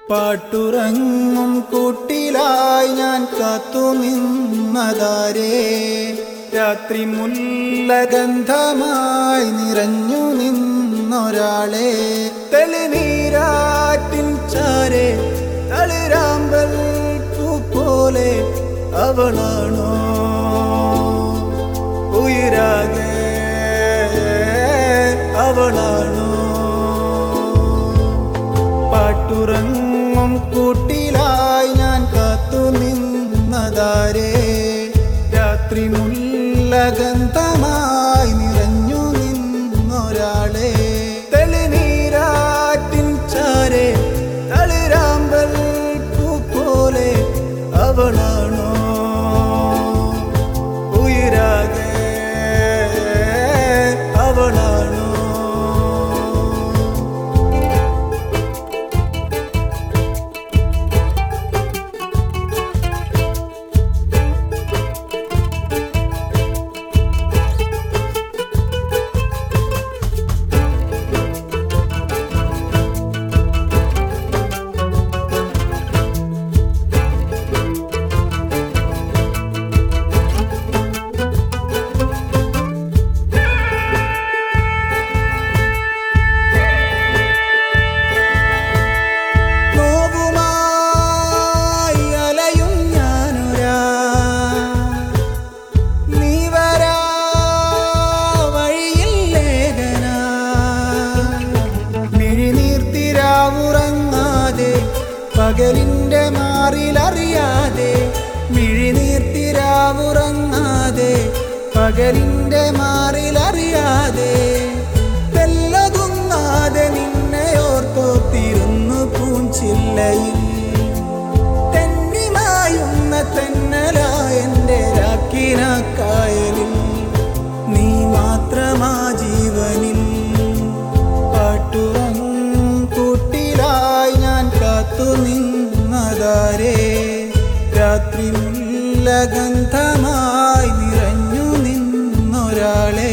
പാട്ടുറങ്ങും കൂട്ടിലായി ഞാൻ കാത്തു നിന്നതാരേ രാത്രി മുല്ലഗന്ധമായി നിറഞ്ഞു നിന്നൊരാളെ തെളിനീരാറ്റിൻ ചാരെ തളിരാമ്പൽ പൂ പോലെ അവളാണോ ഉയരാകെ അവളാണോ പാട്ടുറങ്ങും കൂട്ടിലായി ഞാൻ കാത്തു നിന്നതാരേ രാത്രി മുല്ലഗന്ധമായി നിറഞ്ഞു നിന്നൊരാളെ തെളിനീരാറ്റിൻ ചാരെ തളിരാമ്പൽ പൂ പോലെ അവളാണോ ഉയരാകെ അവളാണോ നോവുമായി അലയും ഞാനൊരാ നീ വരാ വഴിയിൽ ലേഖനാ മിഴിനീർത്തിരാവുറങ്ങാതെ പകലിൻ്റെ മാറിലറിയാതെ മിഴിനീർത്തിരാവുറങ്ങാതെ പകലിൻ്റെ മാറിലറിയാതെ തെല്ലതുങ്ങാതെ നിന്നെ ഓർത്തോത്തിരുന്നു പൂഞ്ചില്ലയിൽ തെന്നിമായുന്ന തെന്നലായെൻ്റെ രാക്കിനാക്കായലിൽ നീ മാത്രമാ ജീവനിൽ പാട്ടുറങ്ങും കൂട്ടിലായി ഞാൻ കാത്തു നിന്നതാരേ രാത്രി മുല്ലഗന്ധമായി നിറഞ്ഞു നിന്നൊരാളെ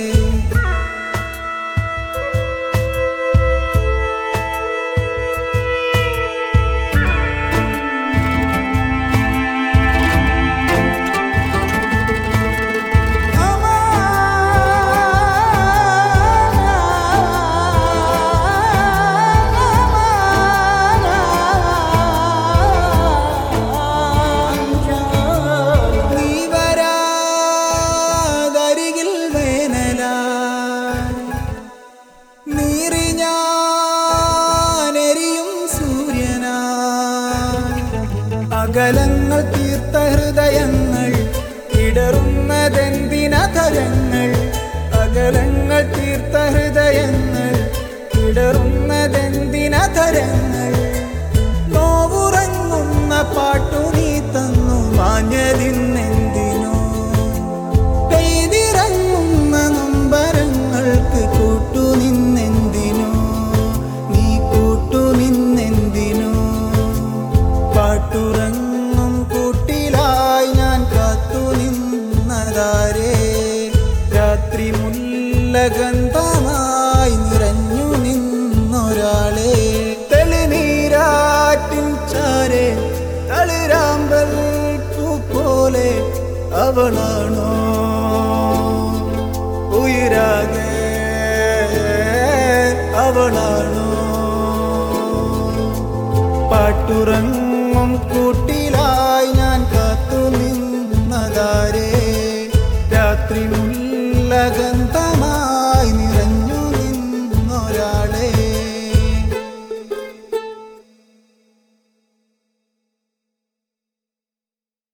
നീ വരാതരികിൽ വേനലായി നീറി ഞാനെരിയും സൂര്യനായി അകലങ്ങൾ തീർത്ത ഹൃദയങ്ങൾ ഇടറുന്നതെന്തിനധരങ്ങൾ അകലങ്ങൾ തീർത്ത ഹൃദയങ്ങൾ ഇടറുന്നതെന്തിനധരങ്ങൾ നോവുറങ്ങുന്ന പാട്ടു നീ തന്നു മാഞ്ഞതിന്നെന്തിനോ പെയ്തിറങ്ങുന്ന നൊമ്പരങ്ങൾക്ക് കൂട്ടുനിന്നെന്തിനോ നീ കൂട്ടുനിന്നെന്തിനോ പാട്ടുറങ്ങും കൂട്ടിലായി ഞാൻ കാത്തു നിന്നതാരേ രാത്രി മുല്ലഗന്ധമായി നിറഞ്ഞു നിന്നൊരാളെ തെളിനീരാറ്റിൻ ചാരെ തളിരാമ്പൽ പൂ പോലെ അവളാണോ ഉയരാകെ അവളാണോ പാട്ടുറങ്ങും കൂട്ടിലായി ഞാൻ കാത്തു നിന്നതാരേ രാത്രി മുല്ലഗന്ധമായി